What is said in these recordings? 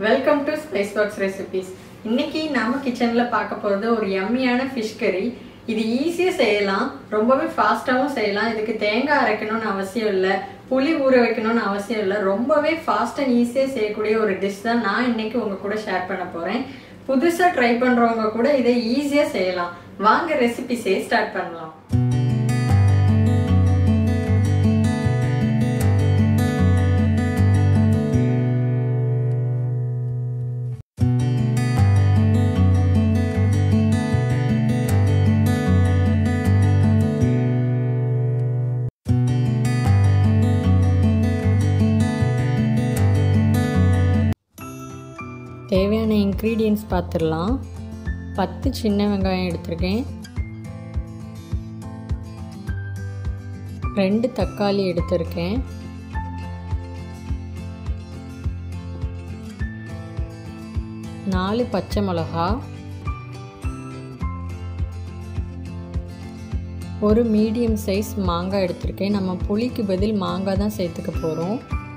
welcome to Spice Box recipes இன்னைக்கு நாம கிச்சன்ல பார்க்க போறது ஒரு யம்மியான ஃபிஷ் கறி இது ஈஸியாக செய்யலாம் ரொம்பவே ஃபாஸ்ட்டாகவும் செய்யலாம் இதுக்கு தேங்காய் அரைக்கணும்னு அவசியம் இல்லை புளி ஊற வைக்கணும்னு அவசியம் இல்லை ரொம்பவே ஃபாஸ்ட் அண்ட் ஈஸியாக செய்யக்கூடிய ஒரு டிஷ் தான் நான் இன்னைக்கு உங்க கூட ஷேர் பண்ண போறேன் புதுசாக ட்ரை பண்றவங்க கூட இதை ஈஸியாக செய்யலாம் வாங்க ரெசிபிஸே ஸ்டார்ட் பண்ணலாம் தேவையான இன்க்ரீடியன்ஸ் பார்த்துடலாம் பத்து சின்ன வெங்காயம் எடுத்திருக்கேன் ரெண்டு தக்காளி எடுத்திருக்கேன் நாலு பச்சை மிளகா ஒரு மீடியம் சைஸ் மாங்காய் எடுத்திருக்கேன் நம்ம புளிக்கு பதில் மாங்காய் தான் சேர்த்துக்க போகிறோம்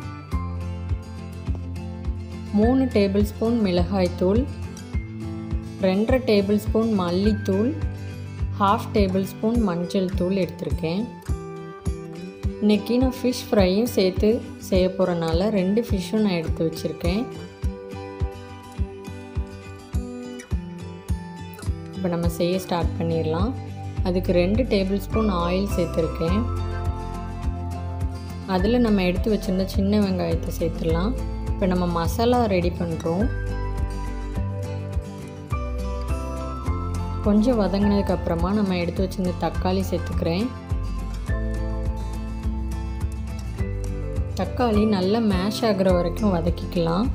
மூணு டேபிள் ஸ்பூன் மிளகாய்த்தூள் ரெண்டரை டேபிள் ஸ்பூன் மல்லித்தூள் ஹாஃப் டேபிள் ஸ்பூன் மஞ்சள் தூள் எடுத்திருக்கேன் இன்றைக்கி நான் ஃபிஷ் ஃப்ரையும் சேர்த்து செய்ய போகிறனால ரெண்டு ஃபிஷ்ஷும் நான் எடுத்து வச்சுருக்கேன் இப்போ நம்ம செய்ய ஸ்டார்ட் பண்ணிடலாம் அதுக்கு ரெண்டு டேபிள் ஸ்பூன் ஆயில் சேர்த்துருக்கேன் அதில் நம்ம எடுத்து வச்சுருந்த சின்ன வெங்காயத்தை சேர்த்துடலாம் இப்போ நம்ம மசாலா ரெடி பண்ணுறோம் கொஞ்சம் வதங்கினதுக்கு அப்புறமா நம்ம எடுத்து வச்சிருந்த தக்காளி சேர்த்துக்கிறேன் தக்காளி நல்லா மேஷ் ஆகிற வரைக்கும் வதக்கிக்கலாம்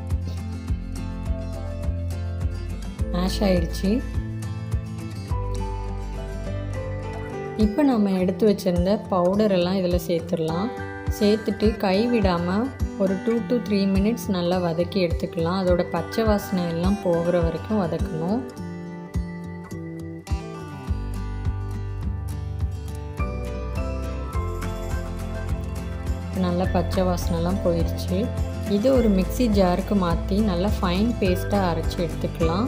மேஷ் ஆயிடுச்சு இப்போ நம்ம எடுத்து வச்சிருந்த பவுடர் எல்லாம் இதில் சேர்த்துடலாம் சேர்த்துட்டு கை விடாமல் ஒரு டூ டு த்ரீ மினிட்ஸ் நல்லா வதக்கி எடுத்துக்கலாம் அதோட பச்சை வாசனை எல்லாம் போகிற வரைக்கும் வதக்கணும் நல்லா பச்சை வாசனைலாம் போயிடுச்சு இது ஒரு மிக்சி ஜாருக்கு மாற்றி நல்லா ஃபைன் பேஸ்ட்டாக அரைச்சி எடுத்துக்கலாம்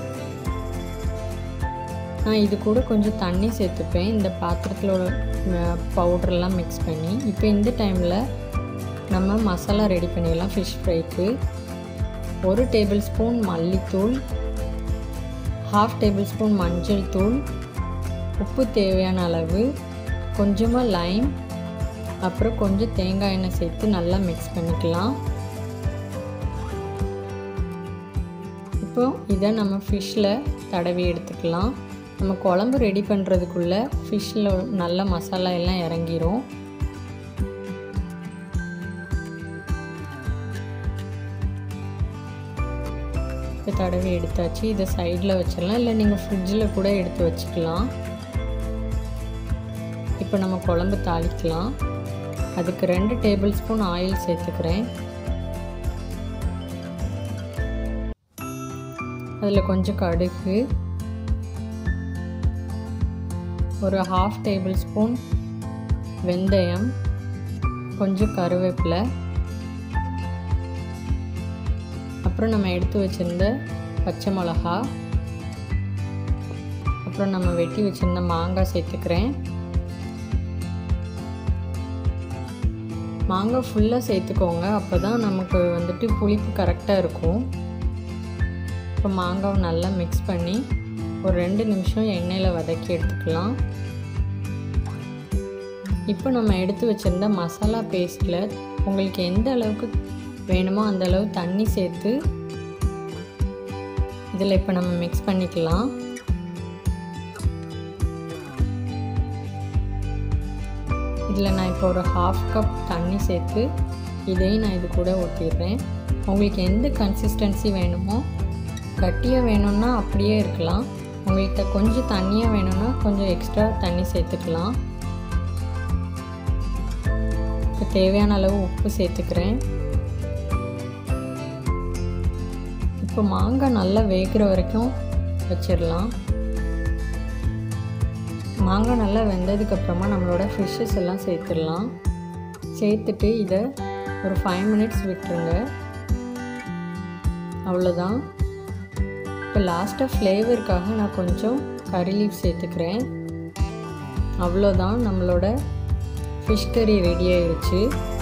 நான் இது கூட கொஞ்சம் தண்ணி சேர்த்துப்பேன் இந்த பாத்திரத்தில் பவுடர்லாம் மிக்ஸ் பண்ணி இப்போ இந்த டைமில் நம்ம மசாலா ரெடி பண்ணிடலாம் ஃபிஷ் ஃப்ரைக்கு ஒரு டேபிள் ஸ்பூன் மல்லித்தூள் ஹாஃப் டேபிள் ஸ்பூன் மஞ்சள் தூள் உப்பு தேவையான அளவு கொஞ்சமாக லைம் அப்புறம் கொஞ்சம் தேங்காய் எண்ணெய் சேர்த்து நல்லா மிக்ஸ் பண்ணிக்கலாம் இப்போ இதை நம்ம ஃபிஷ்ஷில் தடவி எடுத்துக்கலாம் நம்ம குழம்பு ரெடி பண்ணுறதுக்குள்ளே ஃபிஷ்ஷில் நல்ல மசாலா எல்லாம் இறங்கிரும் இப்போ தடவி எடுத்தாச்சு இதை சைடில் வச்சிடலாம் இல்லை நீங்கள் ஃப்ரிட்ஜில் கூட எடுத்து வச்சுக்கலாம் இப்போ நம்ம குழம்பு தாளிக்கலாம் அதுக்கு ரெண்டு டேபிள் ஸ்பூன் ஆயில் சேர்த்துக்கிறேன் அதில் கொஞ்சம் கடுகு ஒரு ஹாஃப் டேபிள் ஸ்பூன் வெந்தயம் கொஞ்சம் கருவேப்பிலை அப்புறம் நம்ம எடுத்து வச்சுருந்த பச்சை மிளகா அப்புறம் நம்ம வெட்டி வச்சுருந்த மாங்காய் சேர்த்துக்கிறேன் மாங்காய் ஃபுல்லாக சேர்த்துக்கோங்க அப்போ தான் நமக்கு வந்துட்டு புளிப்பு கரெக்டாக இருக்கும் இப்போ மாங்காவை நல்லா மிக்ஸ் பண்ணி ஒரு ரெண்டு நிமிஷம் எண்ணெயில் வதக்கி எடுத்துக்கலாம் இப்போ நம்ம எடுத்து வச்சுருந்த மசாலா பேஸ்ட்டில் உங்களுக்கு எந்த அளவுக்கு வேணுமோ அந்த அளவு தண்ணி சேர்த்து இதில் இப்போ நம்ம மிக்ஸ் பண்ணிக்கலாம் இதில் நான் இப்போ ஒரு ஹாஃப் கப் தண்ணி சேர்த்து இதையும் நான் இது கூட ஊற்றிடுறேன் உங்களுக்கு எந்த கன்சிஸ்டன்சி வேணுமோ கட்டியாக வேணும்னா அப்படியே இருக்கலாம் உங்கள்கிட்ட கொஞ்சம் தண்ணியாக வேணும்னா கொஞ்சம் எக்ஸ்ட்ரா தண்ணி சேர்த்துக்கலாம் இப்போ தேவையான அளவு உப்பு சேர்த்துக்கிறேன் இப்போ மாங்காய் நல்லா வேகிற வரைக்கும் வச்சிடலாம் மாங்காய் நல்லா வெந்ததுக்கப்புறமா நம்மளோட ஃபிஷ்ஷஸ் எல்லாம் சேர்த்துடலாம் சேர்த்துட்டு இதை ஒரு ஃபைவ் மினிட்ஸ் விட்டுருங்க அவ்வளோதான் இப்போ லாஸ்ட்டாக ஃப்ளேவருக்காக நான் கொஞ்சம் கறி லீஃப் சேர்த்துக்கிறேன் அவ்வளோதான் நம்மளோட ஃபிஷ் கறி ரெடி ஆயிடுச்சு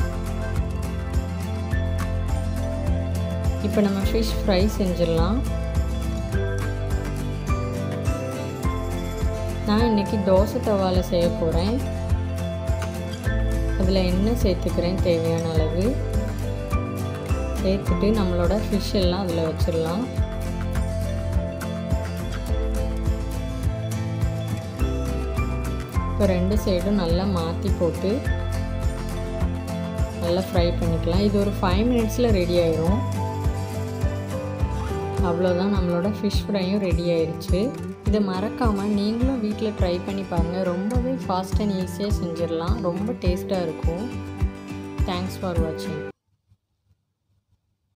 இப்போ நம்ம ஃபிஷ் ஃப்ரை செஞ்சிடலாம் நான் இன்றைக்கி தோசை தவாவில் செய்ய போகிறேன் அதில் எண்ணெய் சேர்த்துக்கிறேன் தேவையான அளவு சேர்த்துட்டு நம்மளோட ஃபிஷ் எல்லாம் அதில் வச்சிடலாம் இப்போ ரெண்டு சைடும் நல்லா மாற்றி போட்டு நல்லா ஃப்ரை பண்ணிக்கலாம் இது ஒரு ஃபைவ் மினிட்ஸில் ரெடி ஆயிரும் அவ்வளோதான் நம்மளோட ஃபிஷ் ஃப்ரையும் ரெடி ஆயிடுச்சு இதை மறக்காமல் நீங்களும் வீட்டில் ட்ரை பண்ணி பாருங்கள் ரொம்பவே ஃபாஸ்ட் அண்ட் ஈஸியாக செஞ்சிடலாம் ரொம்ப டேஸ்ட்டாக இருக்கும் தேங்க்ஸ் ஃபார் வாட்சிங்